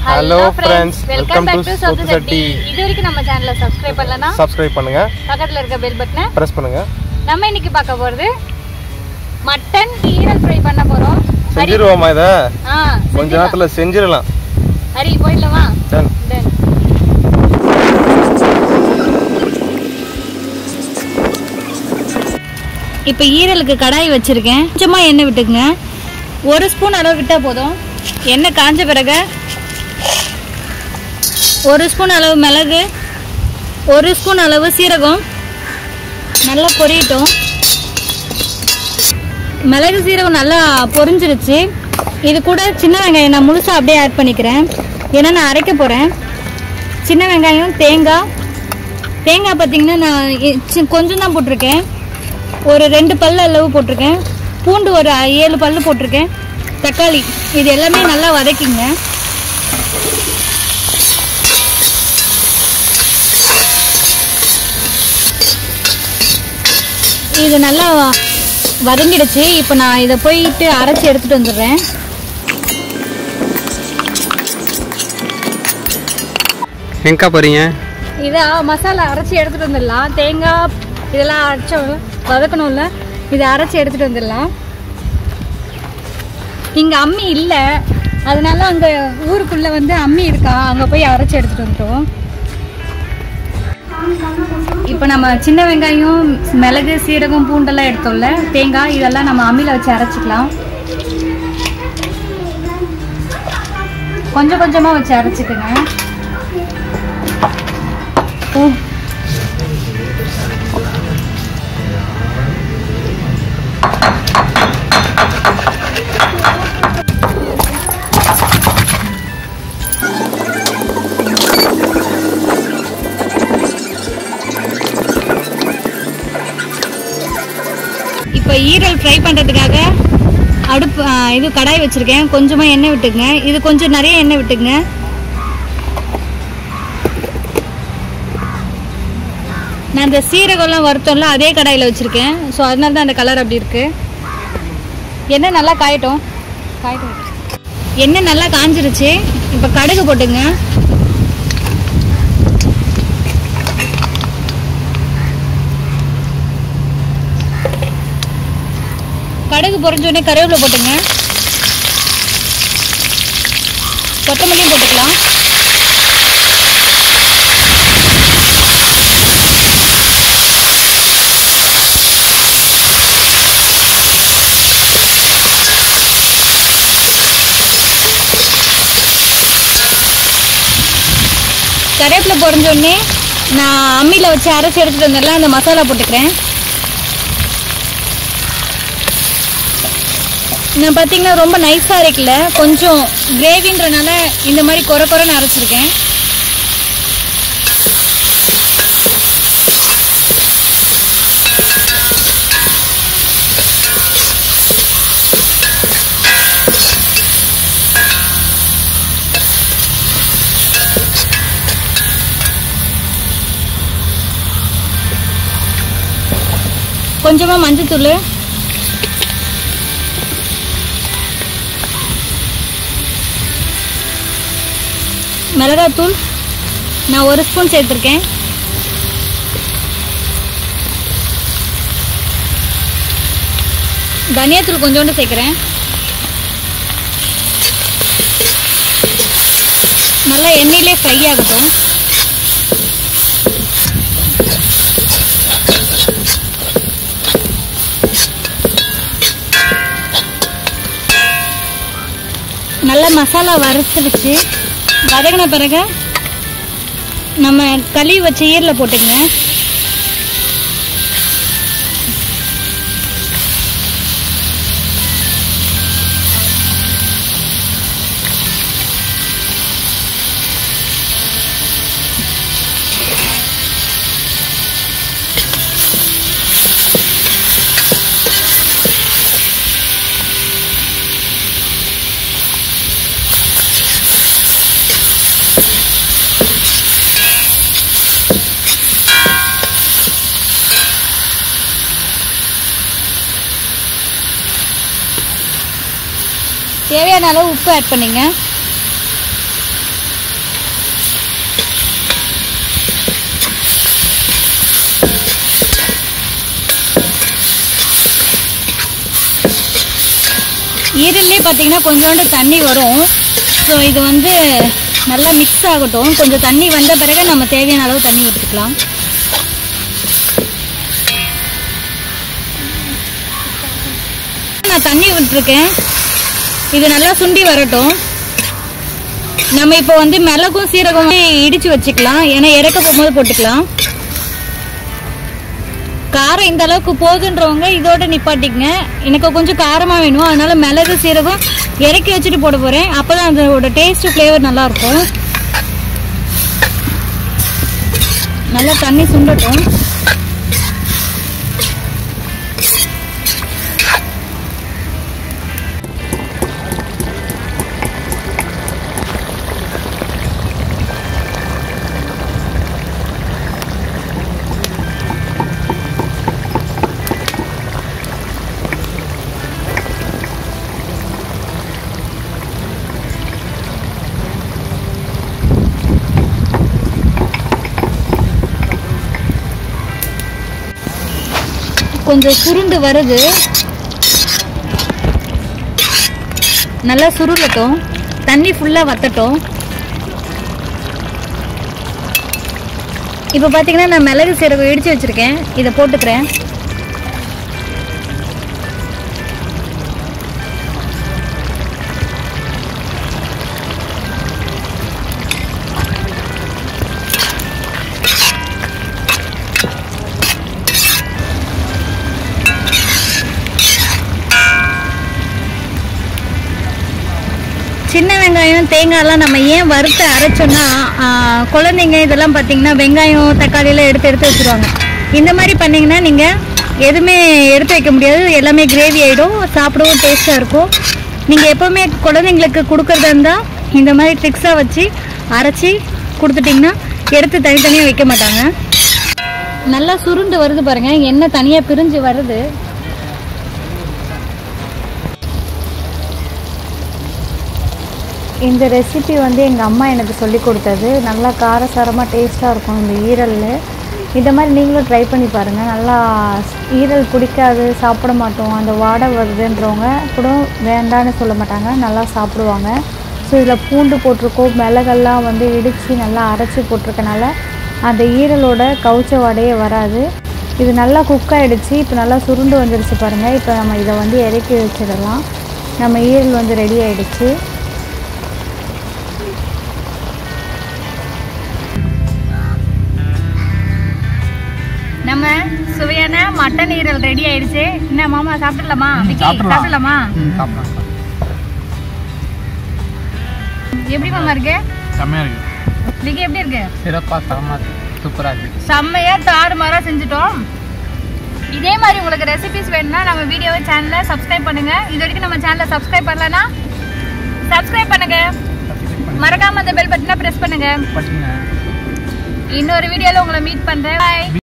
Hello friends, welcome welcome back to to South Southu சட்டி Satti. இது வரைக்கும் நம்ம சேனலை சப்ஸ்கிரைப் பண்ணலனா சப்ஸ்கிரைப் பண்ணுங்க பக்கத்துல இருக்க பெல் பட்டனை பிரஸ் பண்ணுங்க நம்ம இன்னைக்கு பார்க்க போறது மட்டன் ஈரல் ஃப்ரை பண்ண போறோம் ஹரி செஞ்சிருவோமா இதை ஆ கொஞ்ச நேரத்துல செஞ்சிடலாம் ஹரி போயிடலாமா Done. Done. இப்போ ஈரலுக்கு கடாய் வச்சிருக்கேன் கொஞ்சமா எண்ணெய் விட்டுக்குங்க ஒரு ஸ்பூன் அளவு விட்டா போதும் எண்ணெய் காஞ்ச பிறகு ஒரு ஸ்பூன் அளவு மிளகு ஒரு ஸ்பூன் அளவு சீரகம் நல்லா பொரியட்டும் மிளகு சீரகம் நல்லா பொரிஞ்சிருச்சு இது கூட சின்ன வெங்காயம் நான் முழுசாக அப்படியே ஆட் பண்ணிக்கிறேன் ஏன்னா நான் அரைக்க போகிறேன் சின்ன வெங்காயம் தேங்காய் தேங்காய் பார்த்தீங்கன்னா நான் இ- சி- கொஞ்சம் தான் போட்டிருக்கேன் ஒரு ரெண்டு பல்லு அளவு போட்டிருக்கேன் பூண்டு ஒரு ஏழு பல்லு போட்டிருக்கேன் தக்காளி இது எல்லாமே நல்லா வதக்கிங்க இது நல்லா வதங்கிடுச்சு இப்போ நான் இதை போயிட்டு அரைச்சி எடுத்துட்டு வந்துடுறேன் எங்கக்கா போறீங்க இதை மசாலா அரைச்சி எடுத்துட்டு வந்துடலாம் தேங்காய் இதெல்லாம் அரைச்ச வதக்கணும்ல இதை அரைச்சி எடுத்துட்டு வந்துடலாம் இங்கே அம்மி இல்லை அதனால அங்கே ஊருக்குள்ளே வந்து அம்மி இருக்கா அங்கே போய் அரைச்சி எடுத்துட்டு வந்துட்டோம் இப்போ நம்ம சின்ன வெங்காயம் மிளகு சீரகம் பூண்டெல்லாம் எடுத்தோம்ல தேங்காய் இதெல்லாம் நம்ம அம்மியில் வச்சு அரைச்சிக்கலாம் கொஞ்சம் கொஞ்சமாக வச்சு அரைச்சிக்கோங்க ஓ இப்போ ஈரல் ஃப்ரை பண்ணுறதுக்காக அடுப்பு ஆ, இது கடாய் வச்சுருக்கேன் கொஞ்சமாக எண்ணெய் விட்டுக்குங்க இது கொஞ்சம் நிறைய எண்ணெய் விட்டுக்குங்க நான் இந்த சீரகம்லாம் வறுத்தோம்ல அதே கடாயில் வச்சுருக்கேன் ஸோ அதனால தான் அந்த கலர் அப்படி இருக்குது எண்ணெய் நல்லா காயட்டும் காயட்டும் எண்ணெய் நல்லா காஞ்சிருச்சு இப்போ கடுகு போட்டுங்க கடுகு பொரிஞ்ச உடனே கருவேப்பிலை போட்டுங்க கொத்தமல்லியும் போட்டுக்கலாம் கருவேப்பிலை பொரிஞ்ச உடனே நான் அம்மியில் வச்சு அரைச்சி எடுத்துட்டு வந்துடலாம் அந்த மசாலா போட்டுக்கிறேன் நான் பார்த்தீங்கன்னா ரொம்ப நைஸாக இருக்குல்ல கொஞ்சம் கிரேவின்றனால இந்த மாதிரி குறை குறைன்னு அரைச்சிருக்கேன் கொஞ்சமாக மஞ்சத்தூள் மிளகாத்தூள் நான் ஒரு ஸ்பூன் சேர்த்துருக்கேன் தனியாத்தூள் கொஞ்சோண்டு சேர்க்குறேன் நல்லா எண்ணெயிலே ஃப்ரை ஆகட்டும் நல்லா மசாலா வறுத்துடுச்சு வதங்கின பிறகு நம்ம கழுவி வச்ச ஈரில் போட்டுக்கங்க தேவையான அளவு உப்பு ஆட் பண்ணிங்க ஈரல்லே பார்த்தீங்கன்னா கொஞ்சோண்டு தண்ணி வரும் ஸோ இது வந்து நல்லா மிக்ஸ் ஆகட்டும் கொஞ்சம் தண்ணி வந்த பிறகு நம்ம தேவையான அளவு தண்ணி விட்டுக்கலாம் நான் தண்ணி விட்டுருக்கேன் இது நல்லா சுண்டி வரட்டும் நம்ம இப்போ வந்து மிளகும் சீரகம் இடிச்சு வச்சுக்கலாம் ஏன்னா இறக்க போகும்போது போட்டுக்கலாம் காரம் இந்த அளவுக்கு போதுன்றவங்க இதோட நிப்பாட்டிக்கங்க எனக்கு கொஞ்சம் காரமா வேணும் அதனால மிளகு சீரகம் இறக்கி வச்சுட்டு போட போறேன் அப்பதான் அதோட டேஸ்ட் ஃப்ளேவர் நல்லா இருக்கும் நல்லா தண்ணி சுண்டட்டும் கொஞ்சம் சுருண்டு வருது நல்லா சுருளட்டும் தண்ணி ஃபுல்லாக வத்தட்டும் இப்போ பார்த்தீங்கன்னா நான் மிளகு சீரகம் இடித்து வச்சுருக்கேன் இதை போட்டுக்கிறேன் சின்ன வெங்காயம் தேங்காய்லாம் நம்ம ஏன் வறுத்து அரைச்சோன்னா ஆ, குழந்தைங்க இதெல்லாம் பார்த்தீங்கன்னா வெங்காயம் தக்காளி எல்லாம் எடுத்து எடுத்து வச்சுருவாங்க இந்த மாதிரி பண்ணீங்கன்னா நீங்கள் எதுவுமே எடுத்து வைக்க முடியாது எல்லாமே கிரேவி ஆகிடும் சாப்பிடவும் டேஸ்ட்டாக இருக்கும் நீங்கள் எப்போவுமே குழந்தைங்களுக்கு கொடுக்கறதா இருந்தால் இந்த மாதிரி ட்ரிக்ஸாக வச்சு அரைச்சி கொடுத்துட்டிங்கன்னா எடுத்து தனித்தனியாக வைக்க மாட்டாங்க நல்லா சுருண்டு வருது பாருங்க எண்ணெய் தனியாக பிரிஞ்சு வருது இந்த ரெசிபி வந்து எங்கள் அம்மா எனக்கு சொல்லி கொடுத்தது நல்லா காரசாரமாக டேஸ்ட்டாக இருக்கும் இந்த ஈரலில் இந்த மாதிரி நீங்களும் ட்ரை பண்ணி பாருங்கள் நல்லா ஈரல் பிடிக்காது சாப்பிட மாட்டோம் அந்த வாடை வருதுன்றவங்க கூட வேண்டான்னு சொல்ல மாட்டாங்க நல்லா சாப்பிடுவாங்க ஸோ இதில் பூண்டு போட்டிருக்கோம் மிளகெல்லாம் வந்து இடித்து நல்லா அரைச்சி போட்டிருக்கனால அந்த ஈரலோட கவுச்ச வாடையே வராது இது நல்லா குக் ஆகிடுச்சு இப்போ நல்லா சுருண்டு வந்துடுச்சு பாருங்கள் இப்போ நம்ம இதை வந்து இறக்கி வச்சிடலாம் நம்ம ஈரல் வந்து ரெடி ஆயிடுச்சு நம்ம சுவையான மட்டன் ஈரல் ரெடி ஆயிடுச்சு என்ன மாமா சாப்பிடலாமா விக்கி சாப்பிடலாம். சாப்பிடலாமா ம், சாப்பிடலாம் எப்படி மாமா இருக்கு செம்மையா இருக்கு விக்கி எப்படி இருக்கு சிறப்பா தரமா சூப்பரா இருக்கு செம்மையா தாறுமாறா செஞ்சுட்டோம் இதே மாதிரி உங்களுக்கு ரெசிபிஸ் வேணும்னா நம்ம வீடியோவை சேனலை சப்ஸ்கிரைப் பண்ணுங்க இது வரைக்கும் நம்ம சேனலை சப்ஸ்கிரைப் பண்ணலனா சப்ஸ்கிரைப் பண்ணுங்க மறக்காம அந்த பெல் பட்டனை பிரஸ் பண்ணுங்க பண்ணுங்க இன்னொரு வீடியோல உங்களை மீட் பண்றேன் பாய்